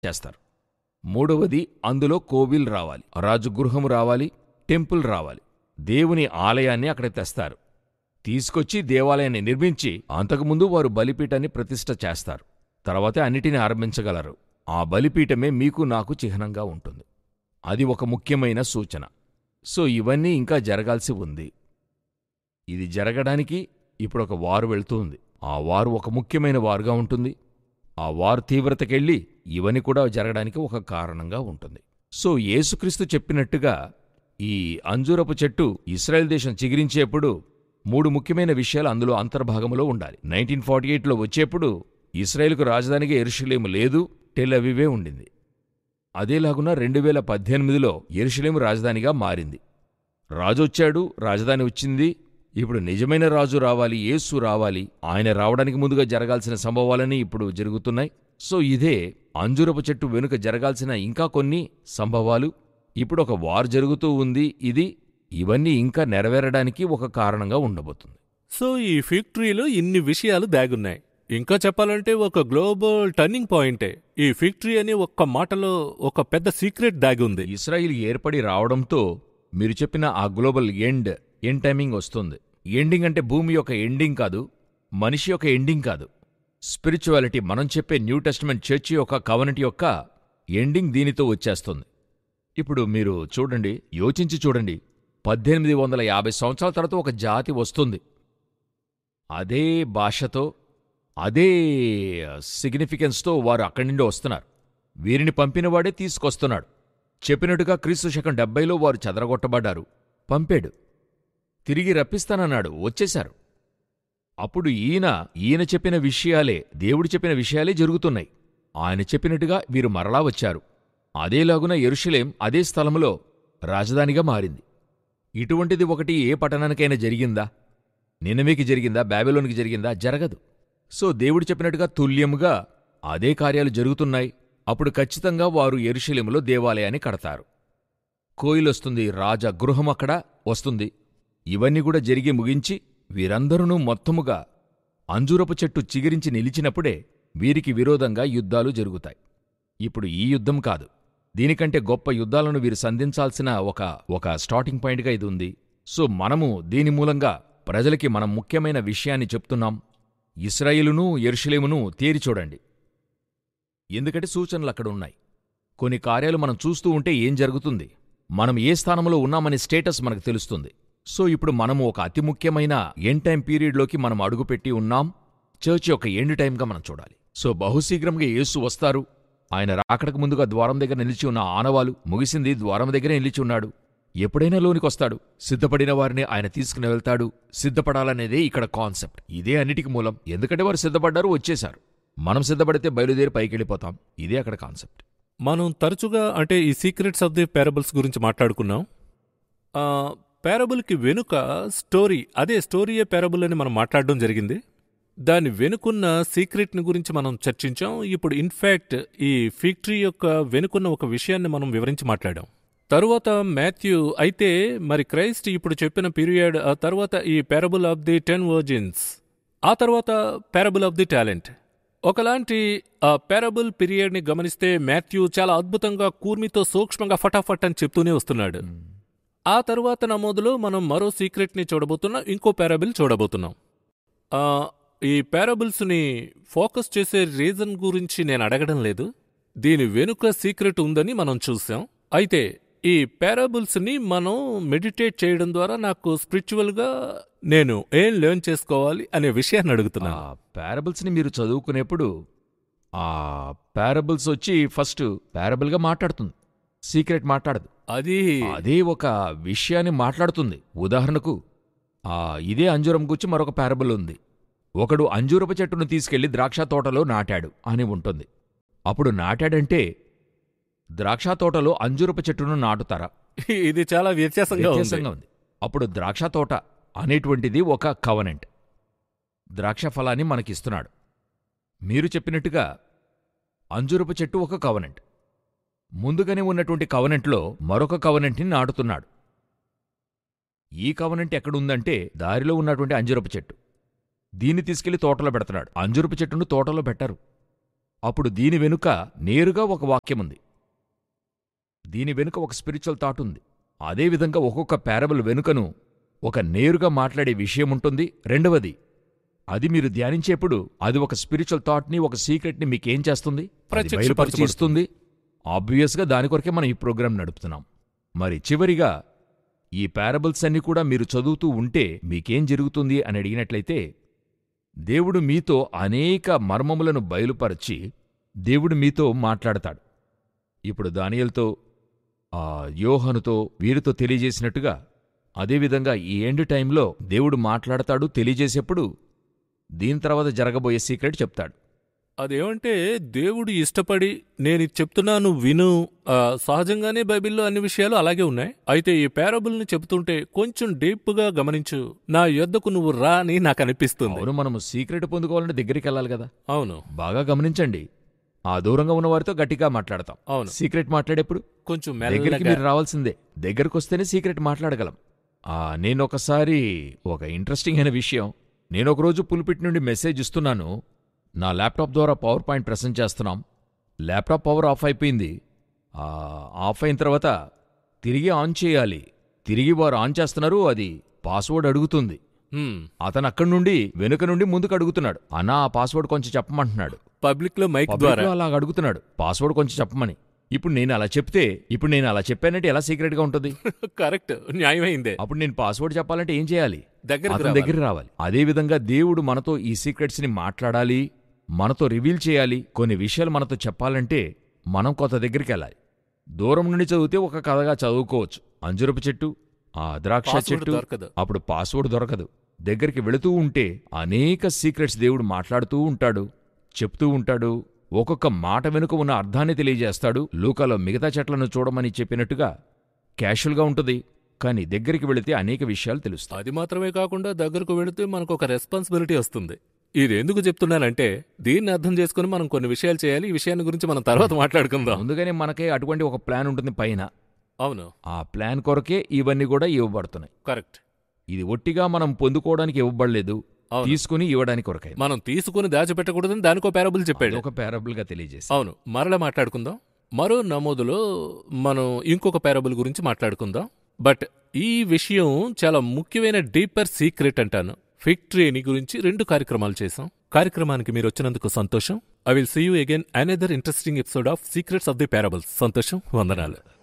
చేస్తారు మూడవది అందులో కోవిల్ రావాలి రాజగృహం రావాలి టెంపుల్ రావాలి దేవుని ఆలయాన్ని అక్కడ తెస్తారు తీసుకొచ్చి దేవాలయాన్ని నిర్మించి అంతకుముందు వారు బలిపీఠాన్ని ప్రతిష్ఠ చేస్తారు తర్వాతే అన్నిటిని ఆరంభించగలరు ఆ బలిపీఠమే మీకు నాకు చిహ్నంగా ఉంటుంది అది ఒక ముఖ్యమైన సూచన సో ఇవన్నీ ఇంకా జరగాల్సి ఉంది ఇది జరగడానికి ఇప్పుడు ఒక వారు వెళ్తూ ఉంది ఆ వారు ఒక ముఖ్యమైన వారుగా ఉంటుంది ఆ వారు తీవ్రతకెళ్ళి ఇవన్నీ కూడా జరగడానికి ఒక కారణంగా ఉంటుంది సో యేసుక్రీస్తు చెప్పినట్టుగా ఈ అంజూరపు చెట్టు ఇస్రాయెల్ దేశం చిగిరించేప్పుడు మూడు ముఖ్యమైన విషయాలు అందులో అంతర్భాగంలో ఉండాలి నైన్టీన్ ఫార్టీ ఎయిట్లో వచ్చేప్పుడు ఇస్రాయేల్కు రాజధానిగా ఎరుషలేము లేదు టెల్ అవివే ఉండింది అదేలాగున రెండు వేల పద్దెనిమిదిలో ఎరుషలేము రాజధానిగా మారింది రాజు వచ్చాడు రాజధాని వచ్చింది ఇప్పుడు నిజమైన రాజు రావాలి యేసు రావాలి ఆయన రావడానికి ముందుగా జరగాల్సిన సంభవాలన్నీ ఇప్పుడు జరుగుతున్నాయి సో ఇదే అంజురపు చెట్టు వెనుక జరగాల్సిన ఇంకా కొన్ని సంభవాలు ఇప్పుడు ఒక వార్ జరుగుతూ ఉంది ఇది ఇవన్నీ ఇంకా నెరవేరడానికి ఒక కారణంగా ఉండబోతుంది సో ఈ ఫిక్టరీలో ఇన్ని విషయాలు దాగున్నాయి ఇంకా చెప్పాలంటే ఒక గ్లోబల్ టర్నింగ్ పాయింటే ఈ ఫిక్టరీ అని ఒక్క మాటలో ఒక పెద్ద సీక్రెట్ దాగి ఉంది ఇస్రాయిల్ ఏర్పడి రావడంతో మీరు చెప్పిన ఆ గ్లోబల్ ఎండ్ ఎండ్ టైమింగ్ వస్తుంది ఎండింగ్ అంటే భూమి యొక్క ఎండింగ్ కాదు మనిషి యొక్క ఎండింగ్ కాదు స్పిరిచువాలిటీ మనం చెప్పే న్యూ టెస్ట్మెంట్ చర్చి యొక్క కవనెంట్ యొక్క ఎండింగ్ దీనితో వచ్చేస్తుంది ఇప్పుడు మీరు చూడండి యోచించి చూడండి పద్దెనిమిది వందల యాభై సంవత్సరాల తర్వాత ఒక జాతి వస్తుంది అదే భాషతో అదే సిగ్నిఫికెన్స్తో వారు అక్కడి నుండి వస్తున్నారు వీరిని పంపినవాడే తీసుకొస్తున్నాడు చెప్పినట్టుగా క్రీస్తు శకం డెబ్బైలో వారు చెదరగొట్టబడ్డారు పంపాడు తిరిగి రప్పిస్తానన్నాడు వచ్చేశారు అప్పుడు ఈయన ఈయన చెప్పిన విషయాలే దేవుడు చెప్పిన విషయాలే జరుగుతున్నాయి ఆయన చెప్పినట్టుగా వీరు మరలా వచ్చారు అదేలాగున ఎరుషలేం అదే స్థలంలో రాజధానిగా మారింది ఇటువంటిది ఒకటి ఏ పట్టణానికైనా జరిగిందా నినవేకి జరిగిందా బాబెలోనికి జరిగిందా జరగదు సో దేవుడు చెప్పినట్టుగా తుల్యముగా అదే కార్యాలు జరుగుతున్నాయి అప్పుడు ఖచ్చితంగా వారు ఎరుషలేములో దేవాలయాన్ని కడతారు కోయిలొస్తుంది రాజ గృహం అక్కడ వస్తుంది ఇవన్నీ కూడా జరిగి ముగించి వీరందరూ మొత్తముగా అంజూరపు చెట్టు చిగిరించి నిలిచినప్పుడే వీరికి విరోధంగా యుద్ధాలు జరుగుతాయి ఇప్పుడు ఈ యుద్ధం కాదు దీనికంటే గొప్ప యుద్ధాలను వీరు సంధించాల్సిన ఒక ఒక స్టార్టింగ్ పాయింట్గా ఇది ఉంది సో మనము దీని మూలంగా ప్రజలకి మనం ముఖ్యమైన విషయాన్ని చెప్తున్నాం ఇస్రాయిలును ఎరుషలేమును తేరి చూడండి ఎందుకంటే సూచనలు అక్కడ ఉన్నాయి కొన్ని కార్యాలు మనం చూస్తూ ఉంటే ఏం జరుగుతుంది మనం ఏ స్థానంలో ఉన్నామనే స్టేటస్ మనకు తెలుస్తుంది సో ఇప్పుడు మనము ఒక అతి ముఖ్యమైన ఎండ్ టైం పీరియడ్లోకి మనం అడుగుపెట్టి ఉన్నాం చర్చ్ యొక్క ఎండ్ టైంగా మనం చూడాలి సో బహుశీఘ్రంగా యేసు వస్తారు ఆయన రాకడకు ముందుగా ద్వారం దగ్గర నిలిచి ఉన్న ఆనవాలు ముగిసింది ద్వారం దగ్గరే నిలిచి ఉన్నాడు ఎప్పుడైనా లోనికొస్తాడు సిద్ధపడిన వారిని ఆయన తీసుకుని వెళ్తాడు సిద్ధపడాలనేదే ఇక్కడ కాన్సెప్ట్ ఇదే అన్నిటికి మూలం ఎందుకంటే వారు సిద్ధపడ్డారు వచ్చేశారు మనం సిద్ధపడితే బయలుదేరి పైకెళ్ళిపోతాం ఇదే అక్కడ కాన్సెప్ట్ మనం తరచుగా అంటే ఈ సీక్రెట్స్ ఆఫ్ ది పారబుల్స్ గురించి మాట్లాడుకున్నాం ఆ, పారబుల్కి వెనుక స్టోరీ అదే స్టోరీయే పారబుల్ అని మనం మాట్లాడడం జరిగింది దాని వెనుకున్న సీక్రెట్ని గురించి మనం చర్చించాం ఇప్పుడు ఇన్ఫ్యాక్ట్ ఈ ఫిక్టరీ యొక్క వెనుకున్న ఒక విషయాన్ని మనం వివరించి మాట్లాడాం తరువాత మాథ్యూ అయితే మరి క్రైస్ట్ ఇప్పుడు చెప్పిన పీరియడ్ ఆ తర్వాత ఈ parable of the ten virgins ఆ తర్వాత పారబుల్ ఆఫ్ ది టాలెంట్ ఒకలాంటి ఆ పారబుల్ పీరియడ్ని గమనిస్తే మాథ్యూ చాలా అద్భుతంగా కూర్మితో సూక్ష్మంగా ఫటాఫట్ అని చెప్తూనే వస్తున్నాడు ఆ తరువాత నమోదులో మనం మరో సీక్రెట్ని చూడబోతున్నాం ఇంకో పారాబుల్ చూడబోతున్నాం ఆ, ఈ పారాబుల్స్ని ఫోకస్ చేసే రీజన్ గురించి నేను అడగడం లేదు దీని వెనుక సీక్రెట్ ఉందని మనం చూసాం అయితే ఈ పారాబుల్స్ని మనం మెడిటేట్ చేయడం ద్వారా నాకు స్పిరిచువల్గా నేను ఏం లెర్న్ చేసుకోవాలి అనే విషయాన్ని ఆ అడుగుతున్నా పారబుల్స్ని మీరు చదువుకునేప్పుడు ఆ పారబుల్స్ వచ్చి ఫస్ట్ పారబుల్గా మాట్లాడుతుంది సీక్రెట్ మాట్లాడదు అది అదే ఒక విషయాన్ని మాట్లాడుతుంది ఉదాహరణకు ఆ ఇదే అంజూరం గురించి మరొక పారబుల్ ఉంది ఒకడు అంజూరపు చెట్టును తీసుకెళ్లి ద్రాక్ష తోటలో నాటాడు అని ఉంటుంది అప్పుడు నాటాడంటే ద్రాక్ష తోటలో అంజూరపు చెట్టును నాటుతారా ఇది చాలా వ్యత్యాసంగా ఉంది వ్యత్యాసంగా ఉంది అప్పుడు ద్రాక్ష తోట అనేటువంటిది ఒక కవనెంట్ ద్రాక్ష ఫలాన్ని మనకిస్తున్నాడు మీరు చెప్పినట్టుగా అంజురపు చెట్టు ఒక కవనెంట్ ముందుగానే ఉన్నటువంటి కవనెంట్లో మరొక కవనెంట్ని నాటుతున్నాడు ఈ కవనెంట్ ఎక్కడుందంటే దారిలో ఉన్నటువంటి అంజురపు చెట్టు దీన్ని తీసుకెళ్లి తోటలో పెడుతున్నాడు అంజురపు చెట్టును తోటలో పెట్టరు అప్పుడు దీని వెనుక నేరుగా ఒక వాక్యముంది దీని వెనుక ఒక స్పిరిచువల్ థాట్ ఉంది అదేవిధంగా ఒక్కొక్క పారబుల్ వెనుకను ఒక నేరుగా మాట్లాడే విషయం ఉంటుంది రెండవది అది మీరు ధ్యానించేప్పుడు అది ఒక స్పిరిచువల్ థాట్ని ఒక సీక్రెట్ని మీకేం చేస్తుంది అది ప్రత్యక్షపరచబడుతుంది. బయలుపరిచి ఇస్తుంది ఆబ్వియస్గా దాని కొరకే మనం ఈ ప్రోగ్రాం నడుపుతున్నాం మరి చివరిగా ఈ పారబుల్స్ అన్ని కూడా మీరు చదువుతూ ఉంటే మీకేం జరుగుతుంది అని అడిగినట్లయితే దేవుడు మీతో అనేక మర్మములను బయలుపరచి దేవుడు మీతో మాట్లాడతాడు ఇప్పుడు దానియల్తో ఆ యోహనుతో వీరితో తెలియజేసినట్టుగా అదేవిధంగా ఈ ఎండ్ టైంలో దేవుడు మాట్లాడతాడు తెలియజేసేప్పుడు దీని తర్వాత జరగబోయే సీక్రెట్ చెప్తాడు అదేమంటే దేవుడు ఇష్టపడి నేను ఇది చెప్తున్నాను విను ఆ, సహజంగానే బైబిల్లో అన్ని విషయాలు అలాగే ఉన్నాయి అయితే ఈ పారబుల్ని చెబుతుంటే కొంచెం డీప్గా గమనించు నా యొద్దకు నువ్వు రా అని నాకు అనిపిస్తుంది అవును మనము సీక్రెట్ పొందుకోవాలంటే దగ్గరికి వెళ్ళాలి కదా అవును బాగా గమనించండి ఆ దూరంగా ఉన్న వారితో గట్టిగా మాట్లాడతాం అవును సీక్రెట్ మాట్లాడేప్పుడు కొంచెం దగ్గరికి మెల్లగా మీరు రావాల్సిందే దగ్గరకు వస్తేనే సీక్రెట్ మాట్లాడగలం ఆ నేను ఒకసారి ఒక ఇంట్రెస్టింగ్ అయిన విషయం నేను ఒకరోజు పులిపిట్ నుండి మెసేజ్ ఇస్తున్నాను నా ల్యాప్టాప్ ద్వారా పవర్ పాయింట్ ప్రెసెంట్ చేస్తున్నాం ల్యాప్టాప్ పవర్ ఆఫ్ అయిపోయింది ఆ, ఆఫ్ అయిన తర్వాత తిరిగి ఆన్ చేయాలి తిరిగి వారు ఆన్ చేస్తున్నారు అది పాస్వర్డ్ అడుగుతుంది హ్మ్. అతను అక్కడి నుండి వెనుక నుండి ముందుకు అడుగుతున్నాడు అన్నా ఆ పాస్వర్డ్ కొంచెం చెప్పమంటున్నాడు పబ్లిక్ లో మైక్ పబ్లిక్లో ద్వారా అలా అడుగుతున్నాడు పాస్వర్డ్ కొంచెం చెప్పమని ఇప్పుడు నేను అలా చెప్తే ఇప్పుడు నేను అలా చెప్పానంటే ఎలా సీక్రెట్గా ఉంటుంది కరెక్ట్ న్యాయమైందే అప్పుడు నేను పాస్వర్డ్ చెప్పాలంటే ఏం చేయాలి దగ్గరికి అతని రావాలి. దగ్గర రావాలి అదేవిధంగా దేవుడు మనతో ఈ సీక్రెట్స్ని మాట్లాడాలి మనతో రివీల్ చేయాలి కొన్ని విషయాలు మనతో చెప్పాలంటే మనం కొత్త దగ్గరికి వెళ్ళాలి దూరం నుండి చదివితే ఒక కథగా చదువుకోవచ్చు అంజురపు చెట్టు ఆ ద్రాక్ష Password చెట్టు దొరకదు అప్పుడు పాస్వర్డ్ దొరకదు దగ్గరికి వెళుతూ ఉంటే అనేక సీక్రెట్స్ దేవుడు మాట్లాడుతూ ఉంటాడు చెప్తూ ఉంటాడు ఒక్కొక్క మాట వెనుక ఉన్న అర్థాన్ని తెలియజేస్తాడు లూకాలో మిగతా చెట్లను చూడమని చెప్పినట్టుగా క్యాషువల్గా ఉంటుంది కానీ దగ్గరికి వెళితే అనేక విషయాలు తెలుస్తాయి అది మాత్రమే కాకుండా దగ్గరకు వెళితే మనకు ఒక రెస్పాన్సిబిలిటీ వస్తుంది ఇది ఎందుకు చెప్తున్నానంటే దీన్ని అర్థం చేసుకుని మనం కొన్ని విషయాలు చేయాలి ఈ విషయాన్ని గురించి మనం తర్వాత మాట్లాడుకుందాం ముందుగానే మనకే అటువంటి ఒక ప్లాన్ ఉంటుంది పైన అవును ఆ ప్లాన్ కొరకే ఇవన్నీ కూడా ఇవ్వబడుతున్నాయి కరెక్ట్ ఇది ఒట్టిగా మనం పొందుకోవడానికి ఇవ్వబడలేదు అవును తీసుకుని ఇవ్వడానికి కొరకై మనం తీసుకుని దాచిపెట్టకూడదని దానికో పారబుల్ చెప్పాడు ఒక పారబుల్ గా తెలియజేసి అవును మరలా మాట్లాడుకుందాం మరో నమోదులో మనం ఇంకొక పారబుల్ గురించి మాట్లాడుకుందాం బట్ ఈ విషయం చాలా ముఖ్యమైన డీపర్ సీక్రెట్ అంటాను ఫిక్ ట్రీని గురించి రెండు కార్యక్రమాలు చేశాం కార్యక్రమానికి మీరు వచ్చినందుకు సంతోషం I will see you again another interesting episode of secrets of the parables సంతోషం వందనాలు